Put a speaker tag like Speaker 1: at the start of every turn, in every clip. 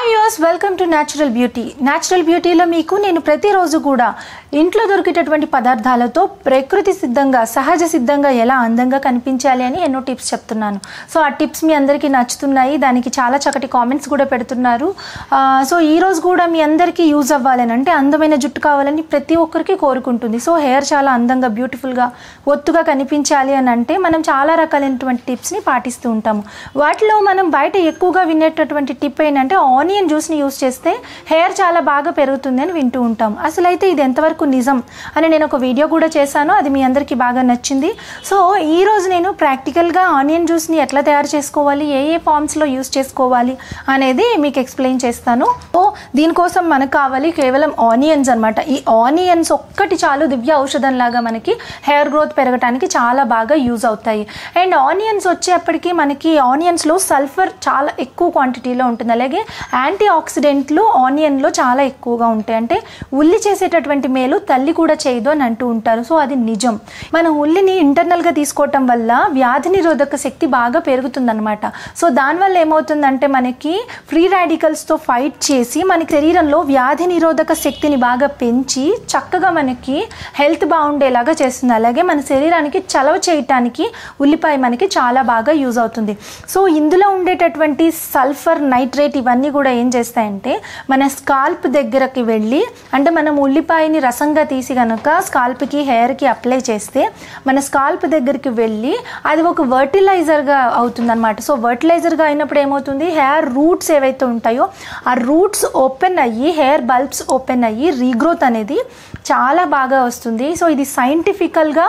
Speaker 1: viewers welcome to natural beauty natural బ్యూటీలో మీకు నేను ప్రతిరోజు కూడా ఇంట్లో దొరికేటటువంటి పదార్థాలతో ప్రకృతి సిద్ధంగా సహజ సిద్ధంగా ఎలా అందంగా కనిపించాలి అని ఎన్నో టిప్స్ చెప్తున్నాను సో ఆ టిప్స్ మీ అందరికీ నచ్చుతున్నాయి దానికి చాలా చక్కటి కామెంట్స్ కూడా పెడుతున్నారు ఆ, సో ఈ రోజు కూడా మీ అందరికీ యూజ్ అవ్వాలని అంటే అందమైన జుట్టు కావాలని ప్రతి ఒక్కరికి కోరుకుంటుంది సో హెయిర్ చాలా అందంగా బ్యూటిఫుల్గా ఒత్తుగా కనిపించాలి అని అంటే మనం చాలా రకాలైనటువంటి టిప్స్ని పాటిస్తూ ఉంటాము వాటిలో మనం బయట ఎక్కువగా వినేటటువంటి టిప్ ఏంటంటే ఆనియన్ జ్యూస్ని యూస్ చేస్తే హెయిర్ చాలా బాగా పెరుగుతుంది అని వింటూ ఉంటాం అసలు అయితే ఇది ఎంతవరకు నిజం అని నేను ఒక వీడియో కూడా చేశాను అది మీ అందరికీ బాగా నచ్చింది సో ఈ రోజు నేను ప్రాక్టికల్గా ఆనియన్ జ్యూస్ని ఎట్లా తయారు చేసుకోవాలి ఏ ఏ ఫామ్స్లో యూస్ చేసుకోవాలి అనేది మీకు ఎక్స్ప్లెయిన్ చేస్తాను సో దీనికోసం మనకు కావాలి కేవలం ఆనియన్స్ అనమాట ఈ ఆనియన్స్ ఒక్కటి చాలు దివ్య ఔషధం లాగా మనకి హెయిర్ గ్రోత్ పెరగడానికి చాలా బాగా యూజ్ అవుతాయి అండ్ ఆనియన్స్ వచ్చేప్పటికి మనకి ఆనియన్స్లో సల్ఫర్ చాలా ఎక్కువ క్వాంటిటీలో ఉంటుంది అలాగే యాంటీ ఆక్సిడెంట్లు ఆనియన్లో చాలా ఎక్కువగా ఉంటాయి అంటే ఉల్లి చేసేటటువంటి మేలు తల్లి కూడా చేయదు అని అంటూ ఉంటారు సో అది నిజం మన ఉల్లిని ఇంటర్నల్గా తీసుకోవటం వల్ల వ్యాధి నిరోధక శక్తి బాగా పెరుగుతుందన్నమాట సో దానివల్ల ఏమవుతుందంటే మనకి ఫ్రీ రాడికల్స్తో ఫైట్ చేసి మనకి శరీరంలో వ్యాధి నిరోధక శక్తిని బాగా పెంచి చక్కగా మనకి హెల్త్ బాగుండేలాగా చేస్తుంది అలాగే మన శరీరానికి చలవ చేయటానికి ఉల్లిపాయ మనకి చాలా బాగా యూజ్ అవుతుంది సో ఇందులో ఉండేటటువంటి సల్ఫర్ నైట్రేట్ ఇవన్నీ కూడా ఏం చేస్తాయంటే మన స్కాల్ప్ దగ్గరకి వెళ్ళి అంటే మనం ఉల్లిపాయని రసంగా తీసి కనుక స్కాల్ప్కి హెయిర్కి అప్లై చేస్తే మన స్కాల్ప్ దగ్గరికి వెళ్ళి అది ఒక వర్టిలైజర్గా అవుతుందన్నమాట సో వర్టిలైజర్గా అయినప్పుడు ఏమవుతుంది హెయిర్ రూట్స్ ఏవైతే ఉంటాయో ఆ రూట్స్ ఓపెన్ అయ్యి హెయిర్ బల్బ్స్ ఓపెన్ అయ్యి రీగ్రోత్ అనేది చాలా బాగా వస్తుంది సో ఇది సైంటిఫికల్గా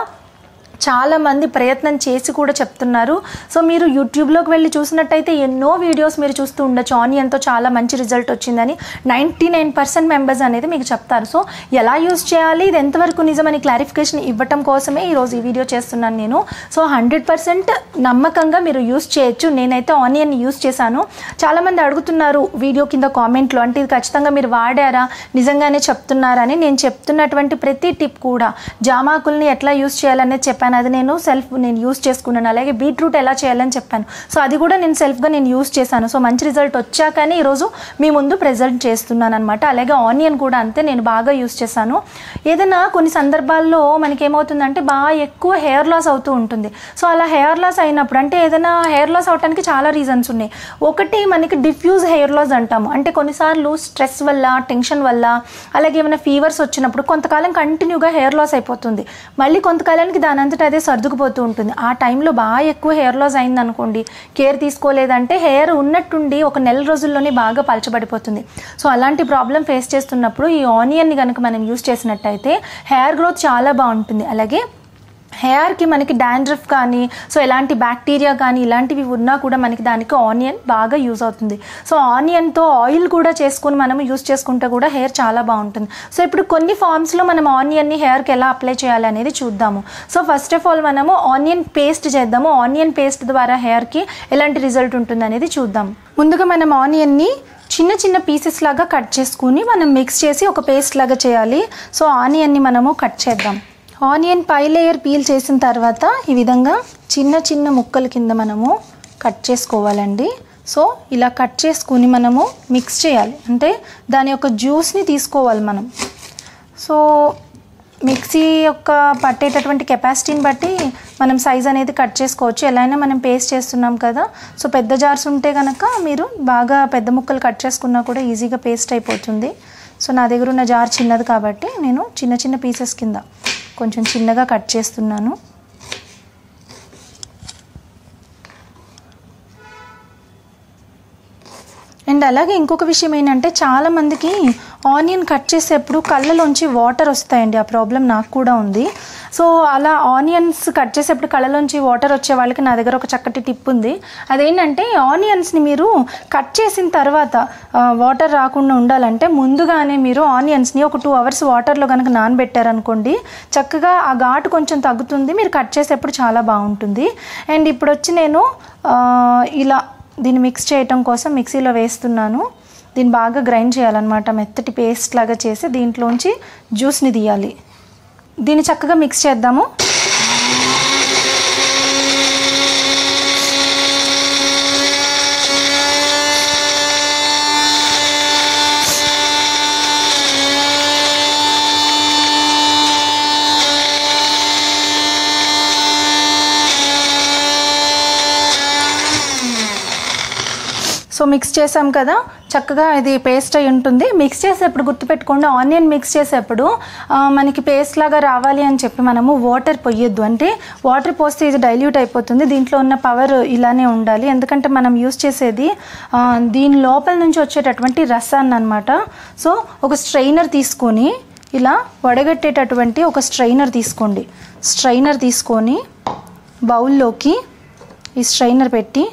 Speaker 1: చాలా మంది ప్రయత్నం చేసి కూడా చెప్తున్నారు సో మీరు యూట్యూబ్లోకి వెళ్ళి చూసినట్టయితే ఎన్నో వీడియోస్ మీరు చూస్తూ ఉండొచ్చు ఆనియన్తో చాలా మంచి రిజల్ట్ వచ్చిందని నైంటీ నైన్ పర్సెంట్ మెంబర్స్ అనేది మీకు చెప్తారు సో ఎలా యూస్ చేయాలి ఇది ఎంతవరకు నిజమని క్లారిఫికేషన్ ఇవ్వటం కోసమే ఈరోజు ఈ వీడియో చేస్తున్నాను నేను సో హండ్రెడ్ పర్సెంట్ నమ్మకంగా మీరు యూస్ చేయొచ్చు నేనైతే ఆనియన్ యూస్ చేశాను చాలామంది అడుగుతున్నారు వీడియో కింద కామెంట్లో అంటే ఇది ఖచ్చితంగా మీరు వాడారా నిజంగానే చెప్తున్నారని నేను చెప్తున్నటువంటి ప్రతి టిప్ కూడా జామాకుల్ని ఎట్లా యూస్ చేయాలనేది చెప్పాను అది నేను సెల్ఫ్ నేను యూస్ చేసుకున్నాను అలాగే బీట్రూట్ ఎలా చేయాలని చెప్పాను సో అది కూడా నేను సెల్ఫ్గా నేను యూస్ చేశాను సో మంచి రిజల్ట్ వచ్చాకనే ఈరోజు మీ ముందు ప్రజెంట్ చేస్తున్నాను అనమాట అలాగే ఆనియన్ కూడా అంతే నేను బాగా యూస్ చేశాను ఏదైనా కొన్ని సందర్భాల్లో మనకి ఏమవుతుందంటే బాగా ఎక్కువ హెయిర్ లాస్ అవుతూ ఉంటుంది సో అలా హెయిర్ లాస్ అయినప్పుడు అంటే ఏదైనా హెయిర్ లాస్ అవడానికి చాలా రీజన్స్ ఉన్నాయి ఒకటి మనకి డిఫ్యూజ్ హెయిర్ లాస్ అంటాము అంటే కొన్నిసార్లు స్ట్రెస్ వల్ల టెన్షన్ వల్ల అలాగే ఏమైనా ఫీవర్స్ వచ్చినప్పుడు కొంతకాలం కంటిన్యూగా హెయిర్ లాస్ అయిపోతుంది మళ్ళీ కొంతకాలానికి దాని అంతటా అదే సర్దుకుపోతూ ఉంటుంది ఆ టైంలో బాగా ఎక్కువ హెయిర్ లాస్ అయింది అనుకోండి కేర్ తీసుకోలేదంటే హెయిర్ ఉన్నట్టుండి ఒక నెల రోజుల్లోనే బాగా పలచబడిపోతుంది సో అలాంటి ప్రాబ్లం ఫేస్ చేస్తున్నప్పుడు ఈ ఆనియన్ని కనుక మనం యూస్ చేసినట్టయితే హెయిర్ గ్రోత్ చాలా బాగుంటుంది అలాగే హెయిర్కి మనకి డాండ్రఫ్ కానీ సో ఎలాంటి బ్యాక్టీరియా కానీ ఇలాంటివి ఉన్నా కూడా మనకి దానికి ఆనియన్ బాగా యూజ్ అవుతుంది సో ఆనియన్తో ఆయిల్ కూడా చేసుకుని మనం యూజ్ చేసుకుంటే కూడా హెయిర్ చాలా బాగుంటుంది సో ఇప్పుడు కొన్ని ఫార్మ్స్లో మనం ఆనియన్ని హెయిర్కి ఎలా అప్లై చేయాలి అనేది చూద్దాము సో ఫస్ట్ ఆఫ్ ఆల్ మనము ఆనియన్ పేస్ట్ చేద్దాము ఆనియన్ పేస్ట్ ద్వారా హెయిర్కి ఎలాంటి రిజల్ట్ ఉంటుంది అనేది చూద్దాం ముందుగా మనం ఆనియన్ని చిన్న చిన్న పీసెస్ లాగా కట్ చేసుకుని మనం మిక్స్ చేసి ఒక పేస్ట్ లాగా చేయాలి సో ఆనియన్ని మనము కట్ చేద్దాం ఆనియన్ పై లేయర్ పీల్ చేసిన తర్వాత ఈ విధంగా చిన్న చిన్న ముక్కల కింద మనము కట్ చేసుకోవాలండి సో ఇలా కట్ చేసుకుని మనము మిక్స్ చేయాలి అంటే దాని యొక్క జ్యూస్ని తీసుకోవాలి మనం సో మిక్సీ యొక్క పట్టేటటువంటి కెపాసిటీని బట్టి మనం సైజ్ అనేది కట్ చేసుకోవచ్చు ఎలా అయినా మనం పేస్ట్ చేస్తున్నాం కదా సో పెద్ద జార్స్ ఉంటే కనుక మీరు బాగా పెద్ద ముక్కలు కట్ చేసుకున్నా కూడా ఈజీగా పేస్ట్ అయిపోతుంది సో నా దగ్గర ఉన్న జార్ చిన్నది కాబట్టి నేను చిన్న చిన్న పీసెస్ కింద కొంచెం చిన్నగా కట్ చేస్తున్నాను అండ్ అలాగే ఇంకొక విషయం ఏంటంటే చాలామందికి ఆనియన్ కట్ చేసేప్పుడు కళ్ళలోంచి వాటర్ వస్తాయండి ఆ ప్రాబ్లం నాకు కూడా ఉంది సో అలా ఆనియన్స్ కట్ చేసేప్పుడు కళ్ళలోంచి వాటర్ వచ్చే వాళ్ళకి నా దగ్గర ఒక చక్కటి టిప్ ఉంది అదేంటంటే ఆనియన్స్ని మీరు కట్ చేసిన తర్వాత వాటర్ రాకుండా ఉండాలంటే ముందుగానే మీరు ఆనియన్స్ని ఒక టూ అవర్స్ వాటర్లో కనుక నానబెట్టారనుకోండి చక్కగా ఆ ఘాటు కొంచెం తగ్గుతుంది మీరు కట్ చేసేప్పుడు చాలా బాగుంటుంది అండ్ ఇప్పుడు వచ్చి నేను ఆ, ఇలా దీన్ని మిక్స్ చేయటం కోసం మిక్సీలో వేస్తున్నాను దీన్ని బాగా గ్రైండ్ చేయాలన్నమాట మెత్తటి పేస్ట్ లాగా చేసి దీంట్లోంచి జ్యూస్ని తీయాలి దీన్ని చక్కగా మిక్స్ చేద్దాము సో మిక్స్ చేసాం కదా చక్కగా ఇది పేస్ట్ అయి ఉంటుంది మిక్స్ చేసేప్పుడు గుర్తుపెట్టుకోండి ఆనియన్ మిక్స్ చేసేప్పుడు ఆ, మనకి పేస్ట్ లాగా రావాలి అని చెప్పి మనము వాటర్ పొయ్యొద్దు అంటే వాటర్ పోస్తే ఇది డైల్యూట్ అయిపోతుంది దీంట్లో ఉన్న పవర్ ఇలానే ఉండాలి ఎందుకంటే మనం యూస్ చేసేది ఆ, దీని లోపల నుంచి వచ్చేటటువంటి రసాన్ని అనమాట సో ఒక స్ట్రైనర్ తీసుకొని ఇలా వడగట్టేటటువంటి ఒక స్ట్రైనర్ తీసుకోండి స్ట్రైనర్ తీసుకొని బౌల్లోకి ఈ స్ట్రైనర్ పెట్టి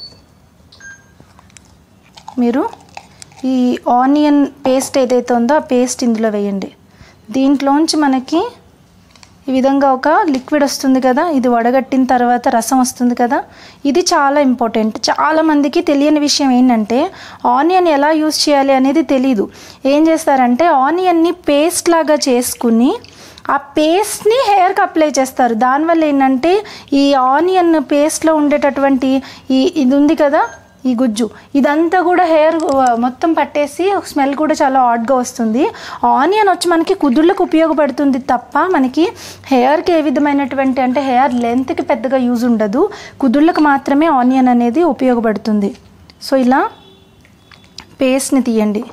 Speaker 1: మీరు ఈ ఆనియన్ పేస్ట్ ఏదైతే ఉందో ఆ పేస్ట్ ఇందులో వేయండి దీంట్లోంచి మనకి ఈ విధంగా ఒక లిక్విడ్ వస్తుంది కదా ఇది వడగట్టిన తర్వాత రసం వస్తుంది కదా ఇది చాలా ఇంపార్టెంట్ చాలా మందికి తెలియని విషయం ఏంటంటే ఆనియన్ ఎలా యూస్ చేయాలి అనేది తెలీదు ఏం చేస్తారంటే ఆనియన్ని పేస్ట్ లాగా చేసుకుని ఆ పేస్ట్ని హెయిర్కి అప్లై చేస్తారు దానివల్ల ఏంటంటే ఈ ఆనియన్ పేస్ట్లో ఉండేటటువంటి ఈ ఇది ఉంది కదా ఈ గుజ్జు ఇదంతా కూడా హెయిర్ మొత్తం పట్టేసి స్మెల్ కూడా చాలా ఆడ్గా వస్తుంది ఆనియన్ వచ్చి మనకి కుదుళ్ళకు ఉపయోగపడుతుంది తప్ప మనకి హెయిర్కి ఏ విధమైనటువంటి అంటే హెయిర్ లెంత్కి పెద్దగా యూజ్ ఉండదు కుదుళ్ళకు మాత్రమే ఆనియన్ అనేది ఉపయోగపడుతుంది సో ఇలా పేస్ట్ని తీయండి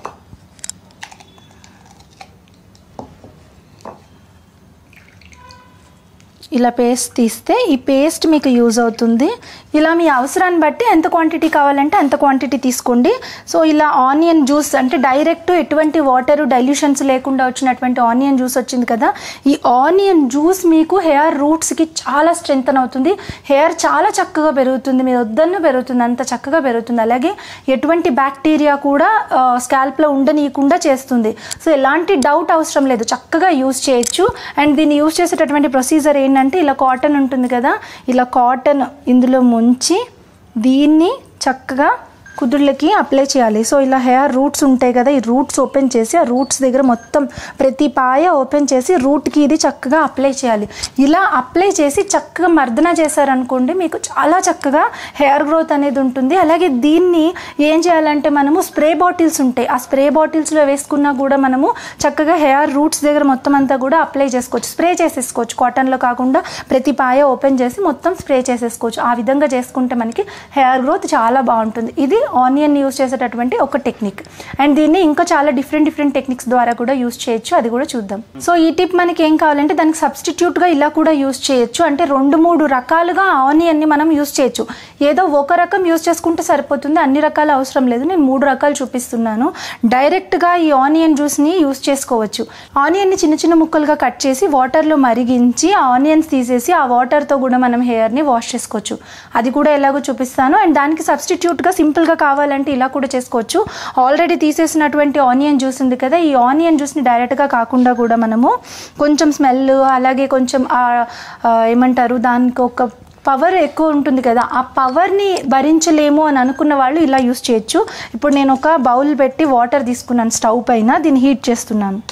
Speaker 1: ఇలా పేస్ట్ తీస్తే ఈ పేస్ట్ మీకు యూజ్ అవుతుంది ఇలా మీ అవసరాన్ని బట్టి ఎంత క్వాంటిటీ కావాలంటే అంత క్వాంటిటీ తీసుకోండి సో ఇలా ఆనియన్ జ్యూస్ అంటే డైరెక్ట్ ఎటువంటి వాటర్ డైల్యూషన్స్ లేకుండా వచ్చినటువంటి ఆనియన్ జ్యూస్ వచ్చింది కదా ఈ ఆనియన్ జ్యూస్ మీకు హెయిర్ రూట్స్కి చాలా స్ట్రెంగ్తన్ అవుతుంది హెయిర్ చాలా చక్కగా పెరుగుతుంది మీరు వద్దన్న పెరుగుతుంది అంత చక్కగా పెరుగుతుంది అలాగే ఎటువంటి బ్యాక్టీరియా కూడా స్కాల్ప్లో ఉండనీయకుండా చేస్తుంది సో ఎలాంటి డౌట్ అవసరం లేదు చక్కగా యూస్ చేయొచ్చు అండ్ దీన్ని యూస్ చేసేటటువంటి ప్రొసీజర్ ఏంటంటే ఇలా కాటన్ ఉంటుంది కదా ఇలా కాటన్ ఇందులో ముంచి దీన్ని చక్కగా కుదుళ్ళకి అప్లై చేయాలి సో ఇలా హెయిర్ రూట్స్ ఉంటాయి కదా ఈ రూట్స్ ఓపెన్ చేసి ఆ రూట్స్ దగ్గర మొత్తం ప్రతి పాయ ఓపెన్ చేసి రూట్కి ఇది చక్కగా అప్లై చేయాలి ఇలా అప్లై చేసి చక్కగా మర్దన చేశారనుకోండి మీకు చాలా చక్కగా హెయిర్ గ్రోత్ అనేది ఉంటుంది అలాగే దీన్ని ఏం చేయాలంటే మనము స్ప్రే బాటిల్స్ ఉంటాయి ఆ స్ప్రే బాటిల్స్లో వేసుకున్నా కూడా మనము చక్కగా హెయిర్ రూట్స్ దగ్గర మొత్తం అంతా కూడా అప్లై చేసుకోవచ్చు స్ప్రే చేసేసుకోవచ్చు కాటన్లో కాకుండా ప్రతి పాయ ఓపెన్ చేసి మొత్తం స్ప్రే చేసేసుకోవచ్చు ఆ విధంగా చేసుకుంటే మనకి హెయిర్ గ్రోత్ చాలా బాగుంటుంది ఇది ఆనియన్ యూస్ చేసేటటువంటి ఒక టెక్నిక్ అండ్ దీన్ని ఇంకా చాలా డిఫరెంట్ డిఫరెంట్ టెక్నిక్స్ ద్వారా కూడా యూస్ చేయొచ్చు అది కూడా చూద్దాం సో ఈ టిప్ మనకి ఏం కావాలంటే దానికి సబ్స్టిట్యూట్గా ఇలా కూడా యూస్ చేయొచ్చు అంటే రెండు మూడు రకాలుగా ఆనియన్ని మనం యూస్ చేయొచ్చు ఏదో ఒక రకం యూస్ చేసుకుంటే సరిపోతుంది అన్ని రకాల అవసరం లేదు నేను మూడు రకాలు చూపిస్తున్నాను డైరెక్ట్గా ఈ ఆనియన్ జ్యూస్ని యూస్ చేసుకోవచ్చు ఆనియన్ని చిన్న చిన్న ముక్కలుగా కట్ చేసి వాటర్లో మరిగించి ఆ ఆనియన్స్ తీసేసి ఆ వాటర్తో కూడా మనం హెయిర్ని వాష్ చేసుకోవచ్చు అది కూడా ఎలాగో చూపిస్తాను అండ్ దానికి సబ్స్టిట్యూట్గా సింపుల్గా కావాలంటే ఇలా కూడా చేసుకోవచ్చు ఆల్రెడీ తీసేసినటువంటి ఆనియన్ జ్యూస్ ఉంది కదా ఈ ఆనియన్ జ్యూస్ని డైరెక్ట్గా కాకుండా కూడా మనము కొంచెం స్మెల్ అలాగే కొంచెం ఆ, ఆ, ఏమంటారు దానికి ఒక పవర్ ఎక్కువ ఉంటుంది కదా ఆ పవర్ని భరించలేము అని అనుకున్న వాళ్ళు ఇలా యూస్ చేయొచ్చు ఇప్పుడు నేను ఒక బౌల్ పెట్టి వాటర్ తీసుకున్నాను స్టవ్ పైన దీన్ని హీట్ చేస్తున్నాను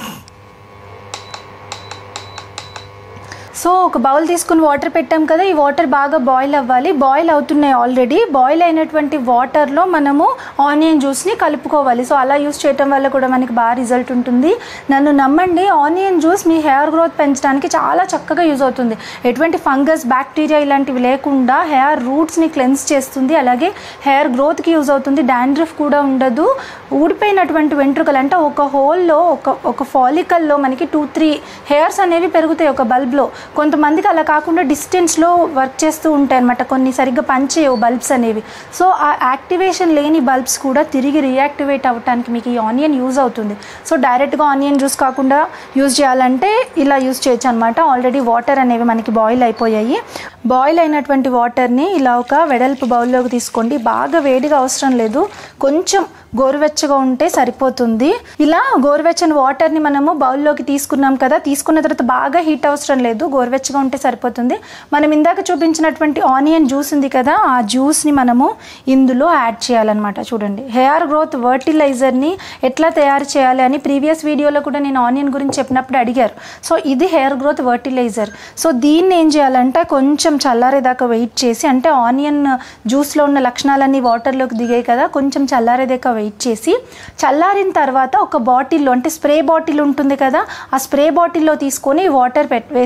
Speaker 1: సో ఒక బౌల్ తీసుకుని వాటర్ పెట్టాం కదా ఈ వాటర్ బాగా బాయిల్ అవ్వాలి బాయిల్ అవుతున్నాయి ఆల్రెడీ బాయిల్ అయినటువంటి వాటర్లో మనము ఆనియన్ జ్యూస్ని కలుపుకోవాలి సో అలా యూస్ చేయటం వల్ల కూడా మనకి బాగా రిజల్ట్ ఉంటుంది నన్ను నమ్మండి ఆనియన్ జ్యూస్ మీ హెయిర్ గ్రోత్ పెంచడానికి చాలా చక్కగా యూజ్ అవుతుంది ఎటువంటి ఫంగస్ బ్యాక్టీరియా ఇలాంటివి లేకుండా హెయిర్ రూట్స్ని క్లెన్స్ చేస్తుంది అలాగే హెయిర్ గ్రోత్కి యూజ్ అవుతుంది డాండ్రఫ్ కూడా ఉండదు ఊడిపోయినటువంటి వెంట్రుకలు అంటే ఒక హోల్లో ఒక ఒక ఫాలికల్లో మనకి టూ త్రీ హెయిర్స్ అనేవి పెరుగుతాయి ఒక బల్బ్లో కొంతమందికి అలా కాకుండా డిస్టెన్స్లో వర్క్ చేస్తూ ఉంటాయి అనమాట కొన్ని సరిగ్గా పనిచేయవు బల్బ్స్ అనేవి సో ఆ యాక్టివేషన్ లేని బల్బ్స్ కూడా తిరిగి రియాక్టివేట్ అవ్వడానికి మీకు ఈ ఆనియన్ యూజ్ అవుతుంది సో డైరెక్ట్గా ఆనియన్ జ్యూస్ కాకుండా యూజ్ చేయాలంటే ఇలా యూజ్ చేయొచ్చు అనమాట ఆల్రెడీ వాటర్ అనేవి మనకి బాయిల్ అయిపోయాయి బాయిల్ అయినటువంటి వాటర్ని ఇలా ఒక వెడల్పు బౌల్లోకి తీసుకోండి బాగా వేడిగా అవసరం లేదు కొంచెం గోరువెచ్చగా ఉంటే సరిపోతుంది ఇలా గోరువెచ్చని వాటర్ని మనము బౌల్లోకి తీసుకున్నాం కదా తీసుకున్న తర్వాత బాగా హీట్ అవసరం లేదు గోరువెచ్చగా ఉంటే సరిపోతుంది మనం ఇందాక చూపించినటువంటి ఆనియన్ జ్యూస్ ఉంది కదా ఆ జ్యూస్ని మనము ఇందులో యాడ్ చేయాలన్నమాట చూడండి హెయిర్ గ్రోత్ వర్టిలైజర్ని ఎట్లా తయారు చేయాలి అని ప్రీవియస్ వీడియోలో కూడా నేను ఆనియన్ గురించి చెప్పినప్పుడు అడిగారు సో ఇది హెయిర్ గ్రోత్ వర్టిలైజర్ సో దీన్ని ఏం చేయాలంటే కొంచెం చల్లారేదాకా వెయిట్ చేసి అంటే ఆనియన్ జ్యూస్లో ఉన్న లక్షణాలన్నీ వాటర్లోకి దిగాయి కదా కొంచెం చల్లారేదాకా వెయిట్ చేసి చల్లారిన తర్వాత ఒక బాటిల్లో అంటే స్ప్రే బాటిల్ ఉంటుంది కదా ఆ స్ప్రే బాటిల్లో తీసుకొని వాటర్ పెట్ వేసేసేయండి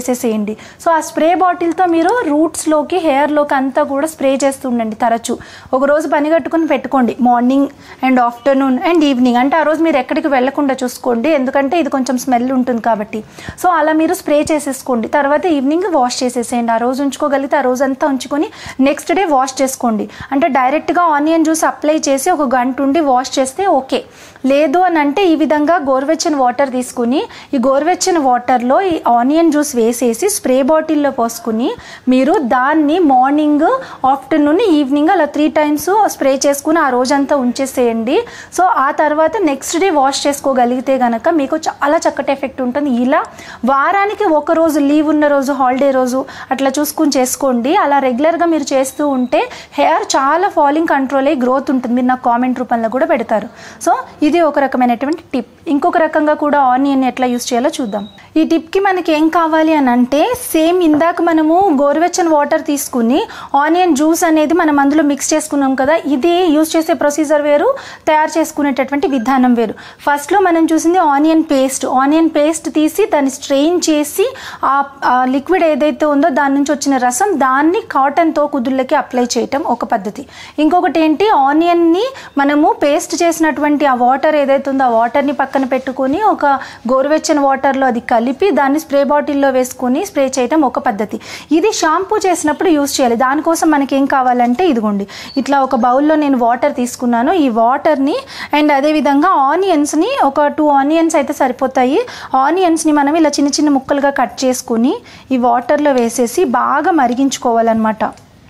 Speaker 1: చేయండి సో ఆ స్ప్రే బాటిల్తో మీరు రూట్స్లోకి హెయిర్లోకి అంతా కూడా స్ప్రే చేస్తూ ఉండండి తరచు ఒక రోజు పని కట్టుకుని పెట్టుకోండి morning and afternoon and evening అంటే ఆ రోజు మీరు ఎక్కడికి వెళ్లకుండా చూసుకోండి ఎందుకంటే ఇది కొంచెం స్మెల్ ఉంటుంది కాబట్టి సో అలా మీరు స్ప్రే చేసేసుకోండి తర్వాత ఈవినింగ్ వాష్ చేసేసేయండి ఆ రోజు ఉంచుకోగలిగితే ఆ రోజు అంతా ఉంచుకొని నెక్స్ట్ డే వాష్ చేసుకోండి అంటే డైరెక్ట్గా ఆనియన్ జ్యూస్ అప్లై చేసి ఒక గంట ఉండి వాష్ చేస్తే ఓకే లేదు అని అంటే ఈ విధంగా గోరువెచ్చని వాటర్ తీసుకుని ఈ గోరువెచ్చని వాటర్లో ఈ ఆనియన్ జ్యూస్ వేసేసి స్ప్రే బాటిల్లో పోసుకుని మీరు దాన్ని మార్నింగ్ ఆఫ్టర్నూన్ ఈవినింగ్ అలా త్రీ టైమ్స్ స్ప్రే చేసుకుని ఆ రోజంతా ఉంచేసేయండి సో ఆ తర్వాత నెక్స్ట్ డే వాష్ చేసుకోగలిగితే కనుక మీకు చాలా చక్కటి ఎఫెక్ట్ ఉంటుంది ఇలా వారానికి ఒక రోజు లీవ్ ఉన్న రోజు హాలిడే రోజు అట్లా చూసుకుని చేసుకోండి అలా రెగ్యులర్గా మీరు చేస్తూ ఉంటే హెయిర్ చాలా ఫాలింగ్ కంట్రోల్ అయ్యి గ్రోత్ ఉంటుంది మీరు నాకు కామెంట్ రూపంలో కూడా పెడతారు సో ఇది ఒక రకమైనటువంటి టిప్ ఇంకొక రకంగా కూడా ఆనియన్ ఎట్లా యూస్ చేయాలో చూద్దాం ఈ టిప్కి మనకి ఏం కావాలి అని అంటే సేమ్ ఇందాక మనము గోరువెచ్చని వాటర్ తీసుకుని ఆనియన్ జ్యూస్ అనేది మనం అందులో మిక్స్ చేసుకున్నాం కదా ఇది యూస్ చేసే ప్రొసీజర్ వేరు తయారు చేసుకునేటటువంటి విధానం వేరు ఫస్ట్లో మనం చూసింది ఆనియన్ పేస్ట్ ఆనియన్ పేస్ట్ తీసి దాన్ని స్ట్రెయిన్ చేసి ఆ లిక్విడ్ ఏదైతే ఉందో దాని నుంచి వచ్చిన రసం దాన్ని కాటన్తో కుదుళ్ళకి అప్లై చేయటం ఒక పద్ధతి ఇంకొకటి ఏంటి ఆనియన్ని మనము పేస్ట్ చేసినటువంటి ఆ వాటర్ ఏదైతే ఉందో ఆ వాటర్ని పక్కన పెట్టుకొని ఒక గోరువెచ్చని వాటర్లో అది కలిపి దాన్ని స్ప్రే బాటిల్లో వేసుకొని స్ప్రే చేయటం ఒక పద్ధతి ఇది షాంపూ చేసినప్పుడు యూస్ చేయాలి దానికోసం మనకి ఏం కావాలంటే ఇదిగోండి ఇట్లా ఒక బౌల్లో నేను వాటర్ తీసుకున్నాను ఈ వాటర్ని అండ్ అదేవిధంగా ఆనియన్స్ని ఒక టూ ఆనియన్స్ అయితే సరిపోతాయి ఆనియన్స్ని మనం ఇలా చిన్న చిన్న ముక్కలుగా కట్ చేసుకుని ఈ వాటర్లో వేసేసి బాగా మరిగించుకోవాలన్నమాట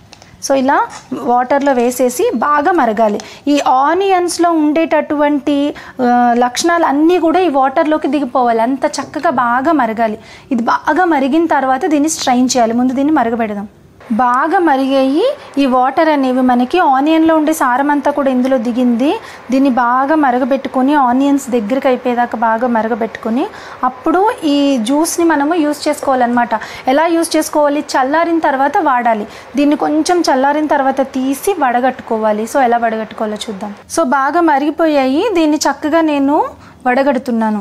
Speaker 1: సో ఇలా వాటర్లో వేసేసి బాగా మరగాలి ఈ ఆనియన్స్లో ఉండేటటువంటి ఆ, లక్షణాలు అన్నీ కూడా ఈ వాటర్లోకి దిగిపోవాలి అంత చక్కగా బాగా మరగాలి ఇది బాగా మరిగిన తర్వాత దీన్ని స్ట్రైన్ చేయాలి ముందు దీన్ని మరగబెడదాం బాగా మరిగాయి ఈ వాటర్ అనేవి మనకి ఆనియన్లో ఉండే సారం అంతా కూడా ఇందులో దిగింది దీన్ని బాగా మరగబెట్టుకొని ఆనియన్స్ దగ్గరికి అయిపోయేదాకా బాగా మరగబెట్టుకొని అప్పుడు ఈ జ్యూస్ని మనము యూస్ చేసుకోవాలన్నమాట ఎలా యూస్ చేసుకోవాలి చల్లారిన తర్వాత వాడాలి దీన్ని కొంచెం చల్లారిన తర్వాత తీసి వడగట్టుకోవాలి సో ఎలా వడగట్టుకోవాలో చూద్దాం సో బాగా మరిగిపోయాయి దీన్ని చక్కగా నేను వడగడుతున్నాను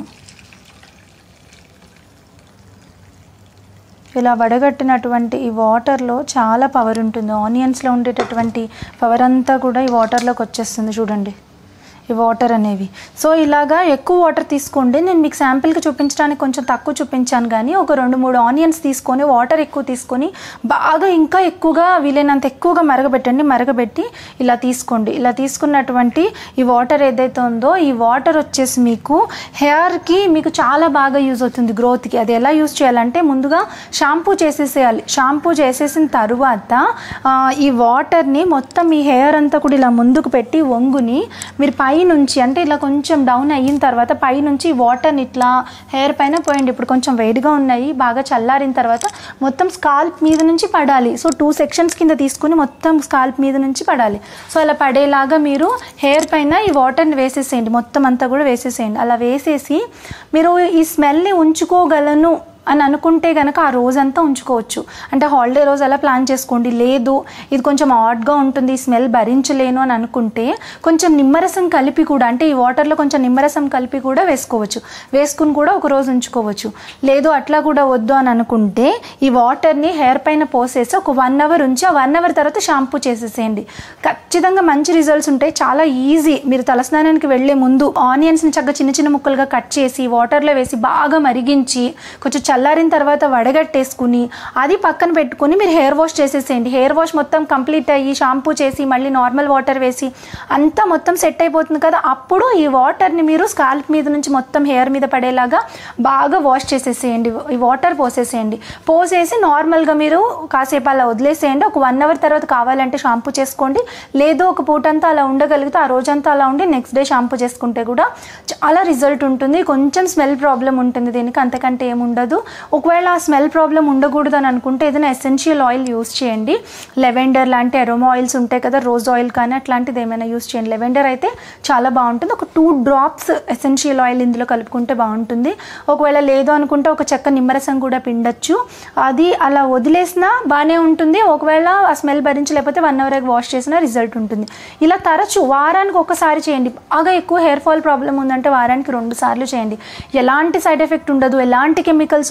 Speaker 1: ఇలా వడగట్టినటువంటి ఈ వాటర్లో చాలా పవర్ ఉంటుంది ఆనియన్స్లో ఉండేటటువంటి పవర్ అంతా కూడా ఈ వాటర్లోకి వచ్చేస్తుంది చూడండి ఈ వాటర్ అనేవి సో ఇలాగా ఎక్కువ వాటర్ తీసుకోండి నేను మీకు శాంపిల్కి చూపించడానికి కొంచెం తక్కువ చూపించాను కానీ ఒక రెండు మూడు ఆనియన్స్ తీసుకొని వాటర్ ఎక్కువ తీసుకొని బాగా ఇంకా ఎక్కువగా వీలైనంత ఎక్కువగా మరగబెట్టండి మరగబెట్టి ఇలా తీసుకోండి ఇలా తీసుకున్నటువంటి ఈ వాటర్ ఏదైతే ఉందో ఈ వాటర్ వచ్చేసి మీకు హెయిర్కి మీకు చాలా బాగా యూజ్ అవుతుంది గ్రోత్కి అది ఎలా యూజ్ చేయాలంటే ముందుగా షాంపూ చేసేసేయాలి షాంపూ చేసేసిన తర్వాత ఆ, ఈ వాటర్ని మొత్తం ఈ హెయిర్ అంతా కూడా ఇలా ముందుకు పెట్టి వంగుని మీరు పై నుంచి అంటే ఇలా కొంచెం డౌన్ అయిన తర్వాత పై నుంచి వాటర్ని ఇట్లా హెయిర్ పైన పోయండి ఇప్పుడు కొంచెం వేడిగా ఉన్నాయి బాగా చల్లారిన తర్వాత మొత్తం స్కాల్ప్ మీద నుంచి పడాలి సో టూ సెక్షన్స్ కింద తీసుకుని మొత్తం స్కాల్ప్ మీద నుంచి పడాలి సో అలా పడేలాగా మీరు హెయిర్ పైన ఈ వాటర్ని వేసేసేయండి మొత్తం అంతా కూడా వేసేసేయండి అలా వేసేసి మీరు ఈ స్మెల్ని ఉంచుకోగలను అని అనుకుంటే కనుక ఆ రోజంతా ఉంచుకోవచ్చు అంటే హాలిడే రోజు అలా ప్లాన్ చేసుకోండి లేదు ఇది కొంచెం ఆడ్గా ఉంటుంది ఈ స్మెల్ భరించలేను అని అనుకుంటే కొంచెం నిమ్మరసం కలిపి కూడా అంటే ఈ వాటర్లో కొంచెం నిమ్మరసం కలిపి కూడా వేసుకోవచ్చు వేసుకుని కూడా ఒక రోజు ఉంచుకోవచ్చు లేదు అట్లా కూడా వద్దు అని అనుకుంటే ఈ వాటర్ని హెయిర్ పైన పోసేసి ఒక వన్ అవర్ ఉంచి ఆ వన్ అవర్ తర్వాత షాంపూ చేసేసేయండి ఖచ్చితంగా మంచి రిజల్ట్స్ ఉంటాయి చాలా ఈజీ మీరు తలస్నానానికి వెళ్ళే ముందు ఆనియన్స్ని చక్కగా చిన్న చిన్న ముక్కలుగా కట్ చేసి వాటర్లో వేసి బాగా మరిగించి కొంచెం చల్లారిన తర్వాత వడగట్టేసుకుని అది పక్కన పెట్టుకుని మీరు హెయిర్ వాష్ చేసేసేయండి హెయిర్ వాష్ మొత్తం కంప్లీట్ అయ్యి షాంపూ చేసి మళ్ళీ నార్మల్ వాటర్ వేసి అంతా మొత్తం సెట్ అయిపోతుంది కదా అప్పుడు ఈ వాటర్ని మీరు స్కాల్ప్ మీద నుంచి మొత్తం హెయిర్ మీద పడేలాగా బాగా వాష్ చేసేసేయండి ఈ వాటర్ పోసేసేయండి పోసేసి నార్మల్గా మీరు కాసేపు అలా వదిలేసేయండి ఒక వన్ అవర్ తర్వాత కావాలంటే షాంపూ చేసుకోండి లేదు ఒక పూటంతా అలా ఉండగలిగితే ఆ రోజంతా అలా ఉండి నెక్స్ట్ డే షాంపూ చేసుకుంటే కూడా చాలా రిజల్ట్ ఉంటుంది కొంచెం స్మెల్ ప్రాబ్లం ఉంటుంది దీనికి అంతకంటే ఏముండదు ఒకవేళ ఆ స్మెల్ ప్రాబ్లం ఉండకూడదు అని అనుకుంటే ఏదైనా ఎసెన్షియల్ ఆయిల్ యూస్ చేయండి లెవెండర్ లాంటి అరోమా ఆయిల్స్ ఉంటాయి కదా రోజ్ ఆయిల్ కానీ అట్లాంటిది ఏమైనా యూస్ చేయండి లెవెండర్ అయితే చాలా బాగుంటుంది ఒక టూ డ్రాప్స్ ఎసెన్షియల్ ఆయిల్ ఇందులో కలుపుకుంటే బాగుంటుంది ఒకవేళ లేదు అనుకుంటే ఒక చెక్క నిమ్మరసం కూడా పిండొచ్చు అది అలా వదిలేసినా బాగానే ఉంటుంది ఒకవేళ ఆ స్మెల్ భరించలేకపోతే వన్ అవర్ వాష్ చేసినా రిజల్ట్ ఉంటుంది ఇలా తరచు వారానికి ఒకసారి చేయండి బాగా ఎక్కువ హెయిర్ ఫాల్ ప్రాబ్లం ఉందంటే వారానికి రెండు సార్లు చేయండి ఎలాంటి సైడ్ ఎఫెక్ట్ ఉండదు ఎలాంటి కెమికల్స్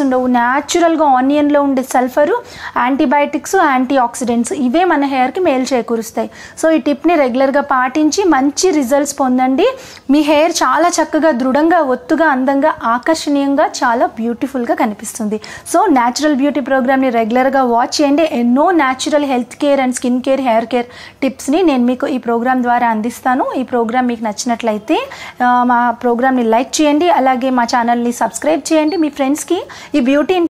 Speaker 1: ఉండవు న్యాచురల్గా ఆనియన్లో ఉండే సల్ఫరు యాంటీబయాటిక్స్ యాంటీ ఆక్సిడెంట్స్ ఇవే మన హెయిర్కి మేలు చేకూరుస్తాయి సో ఈ టిప్ని రెగ్యులర్గా పాటించి మంచి రిజల్ట్స్ పొందండి మీ హెయిర్ చాలా చక్కగా దృఢంగా ఒత్తుగా అందంగా ఆకర్షణీయంగా చాలా బ్యూటిఫుల్గా కనిపిస్తుంది సో న్యాచురల్ బ్యూటీ ప్రోగ్రామ్ని రెగ్యులర్గా వాచ్ చేయండి ఎన్నో natural health care and skin care hair care టిప్స్ని నేను మీకు ఈ ప్రోగ్రామ్ ద్వారా అందిస్తాను ఈ ప్రోగ్రామ్ మీకు నచ్చినట్లయితే ఆ, మా ప్రోగ్రామ్ని లైక్ చేయండి అలాగే మా ఛానల్ని సబ్స్క్రైబ్ చేయండి మీ ఫ్రెండ్స్కి ఈ బ్యూటీ